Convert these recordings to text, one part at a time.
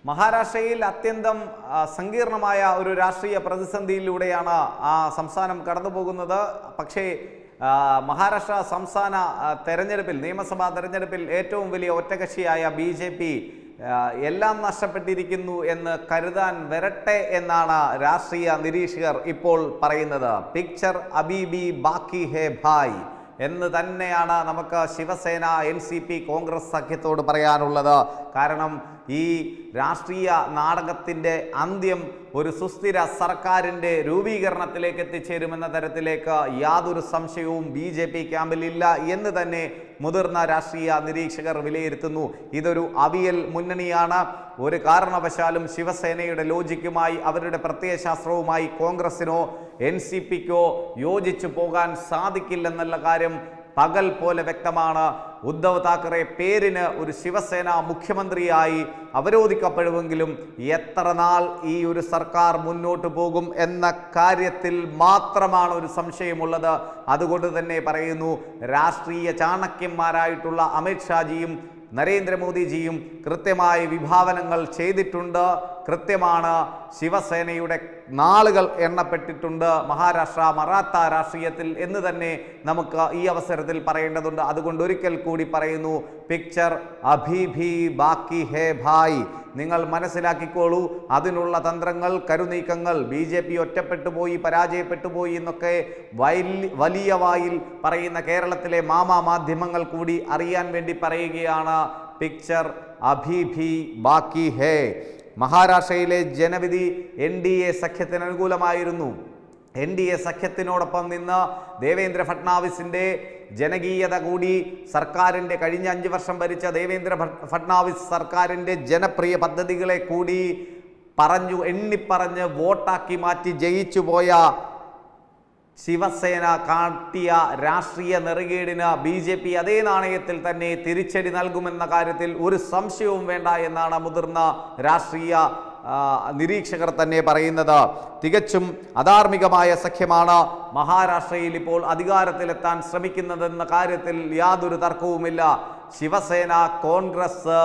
മഹാരാഷ്ട്രയിൽ അത്യന്തം ആ, സങ്കീർണമായ ഒരു രാഷ്ട്രീയ പ്രതിസന്ധിയിലൂടെയാണ് ആ സംസ്ഥാനം കടന്നു പോകുന്നത് പക്ഷേ ആ, മഹാരാഷ്ട്ര സംസ്ഥാന ആ, തെരഞ്ഞെടുപ്പിൽ നിയമസഭാ തെരഞ്ഞെടുപ്പിൽ ഏറ്റവും വലിയ ഒറ്റകക്ഷിയായ ബി ജെ പി എല്ലാം നഷ്ടപ്പെട്ടിരിക്കുന്നു എന്ന് കരുതാൻ വരട്ടെ എന്നാണ് രാഷ്ട്രീയ നിരീക്ഷകർ ഇപ്പോൾ പറയുന്നത് പിക്ചർ അബീബി ബാക്കി ഹേ ഭായ് എന്ന് തന്നെയാണ് നമുക്ക് Shiv Sena N C P Congress സഖ്യത്തോട് പറയാനുള്ളത് കാരണം ഈ രാഷ്ട്രീയ നാടകത്തിൻ്റെ അന്ത്യം ഒരു സുസ്ഥിര സർക്കാരിൻ്റെ രൂപീകരണത്തിലേക്ക് എത്തിച്ചേരുമെന്ന തരത്തിലേക്ക് യാതൊരു സംശയവും ബി ജെ പി ക്യാമ്പിലില്ല എന്ന് തന്നെ മുതിർന്ന രാഷ്ട്രീയ നിരീക്ഷകർ വിലയിരുത്തുന്നു ഇതൊരു അവിയൽ മുന്നണിയാണ് ഒരു കാരണവശാലും ശിവസേനയുടെ ലോജിക്കുമായി അവരുടെ പ്രത്യയശാസ്ത്രവുമായി കോൺഗ്രസിനോ എൻ സി പിക്കോ യോജിച്ചു പോകാൻ സാധിക്കില്ലെന്നുള്ള കാര്യം പകൽ പോലെ വ്യക്തമാണ് ഉദ്ധവ് താക്കറെ പേരിന് ഒരു ശിവസേന മുഖ്യമന്ത്രിയായി അവരോധിക്കപ്പെടുമെങ്കിലും എത്ര നാൾ ഈ ഒരു സർക്കാർ മുന്നോട്ട് പോകും എന്ന കാര്യത്തിൽ മാത്രമാണ് ഒരു സംശയമുള്ളത് അതുകൊണ്ട് തന്നെ പറയുന്നു രാഷ്ട്രീയ ചാണക്യന്മാരായിട്ടുള്ള അമിത്ഷാജിയും നരേന്ദ്രമോദിജിയും കൃത്യമായ വിഭാവനങ്ങൾ ചെയ്തിട്ടുണ്ട് കൃത്യമാണ് ശിവസേനയുടെ നാളുകൾ എണ്ണപ്പെട്ടിട്ടുണ്ട് മഹാരാഷ്ട്ര മറാത്ത രാഷ്ട്രീയത്തിൽ എന്ന് തന്നെ നമുക്ക് ഈ അവസരത്തിൽ പറയേണ്ടതുണ്ട് അതുകൊണ്ട് ഒരിക്കൽ കൂടി പറയുന്നു പിക്ചർ അഭിഭി ബാക്കി ഹേ ഭായ് നിങ്ങൾ മനസ്സിലാക്കിക്കോളൂ അതിനുള്ള തന്ത്രങ്ങൾ കരുനീക്കങ്ങൾ ബി ജെ പി ഒറ്റപ്പെട്ടു പോയി പരാജയപ്പെട്ടു പോയി എന്നൊക്കെ വലി വലിയ വായിൽ പറയുന്ന കേരളത്തിലെ മാമാ മാധ്യമങ്ങൾ കൂടി അറിയാൻ വേണ്ടി പറയുകയാണ് പിക്ചർ അഭിഭി ബാക്കി ഹേ മഹാരാഷ്ട്രയിലെ ജനവിധി എൻ ഡി എ സഖ്യത്തിന് അനുകൂലമായിരുന്നു എൻ ഡി എ സഖ്യത്തിനോടൊപ്പം നിന്ന് ദേവേന്ദ്ര ഫട്നാവിസിന്റെ ജനകീയത കൂടി സർക്കാരിൻ്റെ കഴിഞ്ഞ അഞ്ച് വർഷം ഭരിച്ച ദേവേന്ദ്ര ഫട്- ഫട്നാവിസ് സർക്കാരിൻ്റെ ജനപ്രിയ പദ്ധതികളെ കൂടി പറഞ്ഞു എണ്ണിപ്പറഞ്ഞ് വോട്ടാക്കി മാറ്റി ജയിച്ചു പോയ ശിവസേന കാട്ടിയ രാഷ്ട്രീയ നെറുകേടിന് ബി ജെ പി അതേ നാണയത്തിൽ തന്നെ തിരിച്ചടി നൽകുമെന്ന കാര്യത്തിൽ ഒരു സംശയവും വേണ്ട എന്നാണ് മുതിർന്ന രാഷ്ട്രീയ ആ, നിരീക്ഷകർ തന്നെ പറയുന്നത് തികച്ചും അധാർമികമായ സഖ്യമാണ് മഹാരാഷ്ട്രയിൽ ഇപ്പോൾ അധികാരത്തിലെത്താൻ ശ്രമിക്കുന്നതെന്ന കാര്യത്തിൽ യാതൊരു തർക്കവുമില്ല Shiv Sena Congress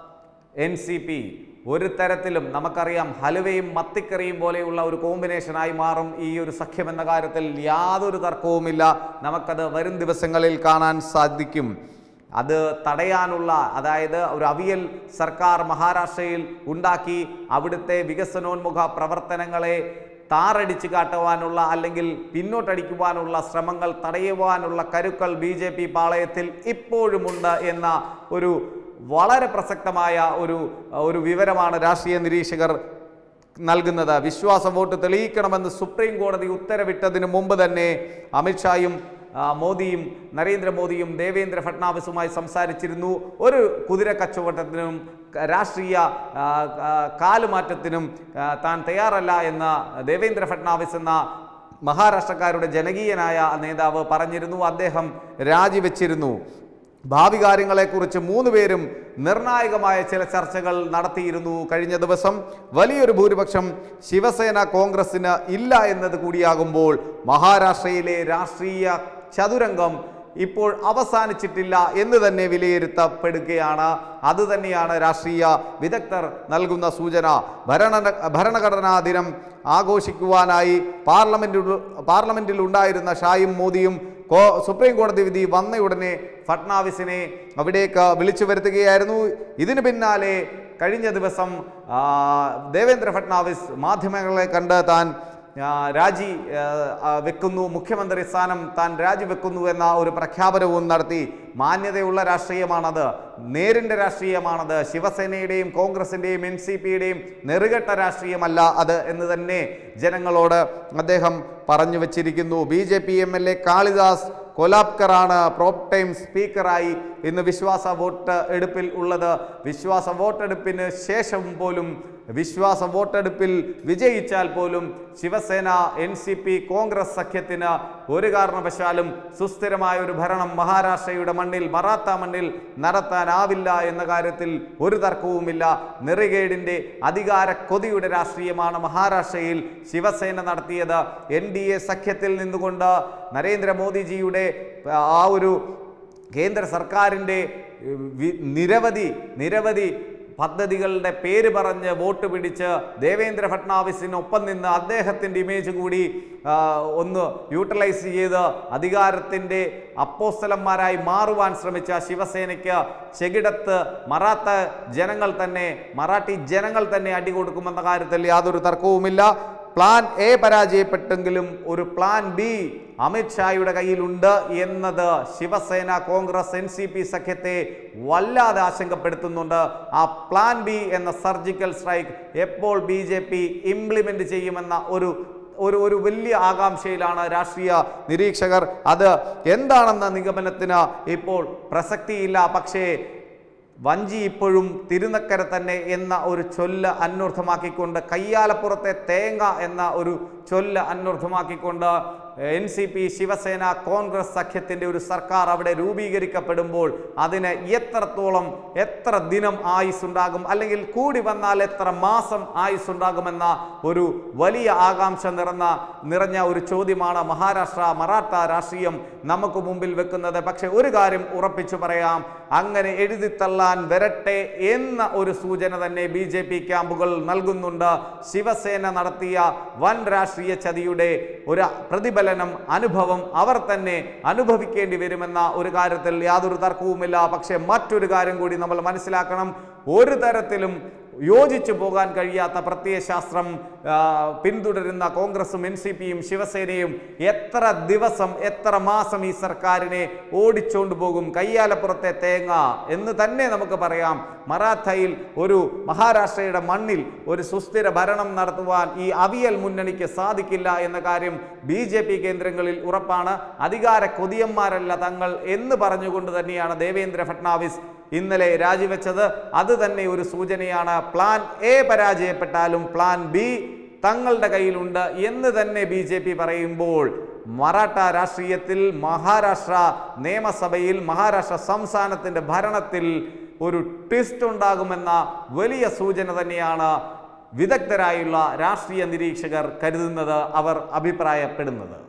N C P ഒരു തരത്തിലും നമുക്കറിയാം ഹലുവയും മത്തിക്കറിയും പോലെയുള്ള ഒരു കോമ്പിനേഷനായി മാറും ഈ ഒരു സഖ്യം എന്ന കാര്യത്തിൽ യാതൊരു തർക്കവുമില്ല നമുക്കത് വരും ദിവസങ്ങളിൽ കാണാൻ സാധിക്കും അത് തടയാനുള്ള അതായത് ഒരു അവിയൽ സർക്കാർ മഹാരാഷ്ട്രയിൽ ഉണ്ടാക്കി അവിടുത്തെ വികസനോന്മുഖ പ്രവർത്തനങ്ങളെ താറടിച്ചു കാട്ടുവാനുള്ള അല്ലെങ്കിൽ പിന്നോട്ടടിക്കുവാനുള്ള ശ്രമങ്ങൾ തടയുവാനുള്ള കരുക്കൾ ബി ജെ പി പാളയത്തിൽ ഇപ്പോഴുമുണ്ട് എന്ന ഒരു വളരെ പ്രസക്തമായ ഒരു ഒരു വിവരമാണ് രാഷ്ട്രീയ നിരീക്ഷകർ നൽകുന്നത് വിശ്വാസ വോട്ട് തെളിയിക്കണമെന്ന് സുപ്രീം കോടതി ഉത്തരവിട്ടതിന് മുമ്പ് തന്നെ അമിത്ഷായും ആ, മോദിയും നരേന്ദ്രമോദിയും ദേവേന്ദ്ര ഫട്നാവിസുമായി സംസാരിച്ചിരുന്നു ഒരു കുതിര കച്ചവടത്തിനും ക- രാഷ്ട്രീയ ആ, ആ, കാലുമാറ്റത്തിനും ആ, താൻ തയ്യാറല്ല എന്ന ദേവേന്ദ്ര ഫട്നാവിസ് എന്ന മഹാരാഷ്ട്രക്കാരുടെ ജനകീയനായ നേതാവ് പറഞ്ഞിരുന്നു അദ്ദേഹം രാജിവെച്ചിരുന്നു ഭാവി കാര്യങ്ങളെക്കുറിച്ച് മൂന്ന് പേരും നിർണായകമായ ചില ചർച്ചകൾ നടത്തിയിരുന്നു കഴിഞ്ഞ ദിവസം വലിയൊരു ഭൂരിപക്ഷം ശിവസേന കോൺഗ്രസിന് ഇല്ല എന്നത് കൂടിയാകുമ്പോൾ മഹാരാഷ്ട്രയിലെ രാഷ്ട്രീയ ചതുരംഗം ഇപ്പോൾ അവസാനിച്ചിട്ടില്ല എന്ന് തന്നെ വിലയിരുത്തപ്പെടുകയാണ് അതുതന്നെയാണ് രാഷ്ട്രീയ വിദഗ്ധർ നൽകുന്ന സൂചന ഭരണ ഭരണഘടനാ ദിനം ആഘോഷിക്കുവാനായി പാർലമെന്റിൽ പാർലമെന്റിൽ ഉണ്ടായിരുന്ന ഷായും മോദിയും കോ സുപ്രീം കോടതി വിധി വന്നയുടനെ ഫട്നാവിസിനെ അവിടേക്ക് വിളിച്ചു വരുത്തുകയായിരുന്നു ഇതിന് പിന്നാലെ കഴിഞ്ഞ ദിവസം ആ, ദേവേന്ദ്ര ഫട്നാവിസ് മാധ്യമങ്ങളെ കണ്ട് താൻ ആ, രാജി ആ, ആ, വെക്കുന്നു മുഖ്യമന്ത്രി സ്ഥാനം താൻ രാജിവെക്കുന്നു എന്ന ഒരു പ്രഖ്യാപനവും നടത്തി മാന്യതയുള്ള രാഷ്ട്രീയമാണത് നേരിൻ്റെ രാഷ്ട്രീയമാണത് ശിവസേനയുടെയും കോൺഗ്രസിൻ്റെയും എൻ സി പിയുടെയും നെറുകെട്ട രാഷ്ട്രീയമല്ല അത് എന്ന് തന്നെ ജനങ്ങളോട് അദ്ദേഹം പറഞ്ഞു വച്ചിരിക്കുന്നു B J P M L A Kalidas കൊലാപ്കറാണ് പ്രോപ് ടൈം സ്പീക്കറായി ഇന്ന് വിശ്വാസ വോട്ട് എടുപ്പിൽ ഉള്ളത് വിശ്വാസ വോട്ടെടുപ്പിന് ശേഷം പോലും വിശ്വാസ വോട്ടെടുപ്പിൽ വിജയിച്ചാൽ പോലും Shiv Sena N C P Congress സഖ്യത്തിന് ഒരു കാരണവശാലും സുസ്ഥിരമായ ഒരു ഭരണം മഹാരാഷ്ട്രയുടെ മണ്ണിൽ മറാത്ത മണ്ണിൽ നടത്താനാവില്ല എന്ന കാര്യത്തിൽ ഒരു തർക്കവുമില്ല നെറുകേടിൻ്റെ അധികാര കൊതിയുടെ രാഷ്ട്രീയമാണ് മഹാരാഷ്ട്രയിൽ ശിവസേന നടത്തിയത് എൻ ഡി എ സഖ്യത്തിൽ നിന്നുകൊണ്ട് നരേന്ദ്രമോദിജിയുടെ ആ ഒരു കേന്ദ്ര സർക്കാരിൻ്റെ വി- നിരവധി നിരവധി പദ്ധതികളുടെ പേര് പറഞ്ഞ് വോട്ട് പിടിച്ച് ദേവേന്ദ്ര ഫട്നാവിസിനൊപ്പം നിന്ന് അദ്ദേഹത്തിൻ്റെ ഇമേജ് കൂടി ആ, ഒന്ന് യൂട്ടിലൈസ് ചെയ്ത് അധികാരത്തിൻ്റെ അപ്പോസ്തലന്മാരായി മാറുവാൻ ശ്രമിച്ച ശിവസേനയ്ക്ക് ചെകിടത്ത് മറാത്ത ജനങ്ങൾ തന്നെ മറാഠി ജനങ്ങൾ തന്നെ അടികൊടുക്കുമെന്ന കാര്യത്തിൽ യാതൊരു തർക്കവുമില്ല പ്ലാൻ എ പരാജയപ്പെട്ടെങ്കിലും ഒരു പ്ലാൻ ബി അമിത്ഷായുടെ കയ്യിലുണ്ട് എന്നത് Shiv Sena Congress N C P സഖ്യത്തെ വല്ലാതെ ആശങ്കപ്പെടുത്തുന്നുണ്ട് ആ പ്ലാൻ ബി എന്ന സർജിക്കൽ സ്ട്രൈക്ക് എപ്പോൾ ബി ജെ പി ഇംപ്ലിമെന്റ് ചെയ്യുമെന്ന ഒരു ഒരു ഒരു വലിയ ആകാംക്ഷയിലാണ് രാഷ്ട്രീയ നിരീക്ഷകർ അത് എന്താണെന്ന നിഗമനത്തിന് ഇപ്പോൾ പ്രസക്തിയില്ല പക്ഷേ വഞ്ചി ഇപ്പോഴും തിരുനക്കര തന്നെ എന്ന ഒരു ചൊല്ല് അന്വർത്ഥമാക്കിക്കൊണ്ട് കയ്യാലപ്പുറത്തെ തേങ്ങ എന്ന ഒരു ചൊല്ല് അന്വർത്ഥമാക്കിക്കൊണ്ട് N C P Shiv Sena Congress സഖ്യത്തിൻ്റെ ഒരു സർക്കാർ അവിടെ രൂപീകരിക്കപ്പെടുമ്പോൾ അതിന് എത്രത്തോളം എത്ര ദിനം ആയുസ്സുണ്ടാകും അല്ലെങ്കിൽ കൂടി വന്നാൽ എത്ര മാസം ആയുസ്സുണ്ടാകുമെന്ന ഒരു വലിയ ആകാംക്ഷ നിറഞ്ഞ നിറഞ്ഞ ഒരു ചോദ്യമാണ് മഹാരാഷ്ട്ര മറാഠ രാഷ്ട്രീയം നമുക്ക് മുമ്പിൽ വെക്കുന്നത് പക്ഷെ ഒരു കാര്യം ഉറപ്പിച്ചു പറയാം അങ്ങനെ എഴുതിത്തള്ളാൻ വരട്ടെ എന്ന ഒരു സൂചന തന്നെ ബി ജെ പി ക്യാമ്പുകൾ നൽകുന്നുണ്ട് ശിവസേന നടത്തിയ വൻ രാഷ്ട്രീയ ചതിയുടെ ഒരു പ്രതിഫലനം അനുഭവം അവർ തന്നെ അനുഭവിക്കേണ്ടി വരുമെന്ന ഒരു കാര്യത്തിൽ യാതൊരു തർക്കവുമില്ല പക്ഷേ മറ്റൊരു കാര്യം കൂടി നമ്മൾ മനസ്സിലാക്കണം ഒരു തരത്തിലും യോജിച്ചു പോകാൻ കഴിയാത്ത പ്രത്യയശാസ്ത്രം ആ, പിന്തുടരുന്ന കോൺഗ്രസും എൻ സി പിയും ശിവസേനയും എത്ര ദിവസം എത്ര മാസം ഈ സർക്കാരിനെ ഓടിച്ചോണ്ട് പോകും കയ്യാലപ്പുറത്തെ തേങ്ങ എന്ന് തന്നെ നമുക്ക് പറയാം മറാത്തയിൽ ഒരു മഹാരാഷ്ട്രയുടെ മണ്ണിൽ ഒരു സുസ്ഥിര ഭരണം നടത്തുവാൻ ഈ അവിയൽ മുന്നണിക്ക് സാധിക്കില്ല എന്ന കാര്യം ബി ജെ പി കേന്ദ്രങ്ങളിൽ ഉറപ്പാണ് അധികാര കൊതിയന്മാരല്ല തങ്ങൾ എന്ന് പറഞ്ഞുകൊണ്ട് തന്നെയാണ് ദേവേന്ദ്ര ഫട്നാവിസ് ഇന്നലെ രാജിവെച്ചത് അത് തന്നെ ഒരു സൂചനയാണ് പ്ലാൻ എ പരാജയപ്പെട്ടാലും പ്ലാൻ ബി തങ്ങളുടെ കയ്യിലുണ്ട് എന്ന് തന്നെ ബി ജെ പി പറയുമ്പോൾ മറാഠ രാഷ്ട്രീയത്തിൽ മഹാരാഷ്ട്ര നിയമസഭയിൽ മഹാരാഷ്ട്ര സംസ്ഥാനത്തിൻ്റെ ഭരണത്തിൽ ഒരു ട്വിസ്റ്റ് ഉണ്ടാകുമെന്ന വലിയ സൂചന തന്നെയാണ് വിദഗ്ധരായുള്ള രാഷ്ട്രീയ നിരീക്ഷകർ കരുതുന്നത് അവർ അഭിപ്രായപ്പെടുന്നത്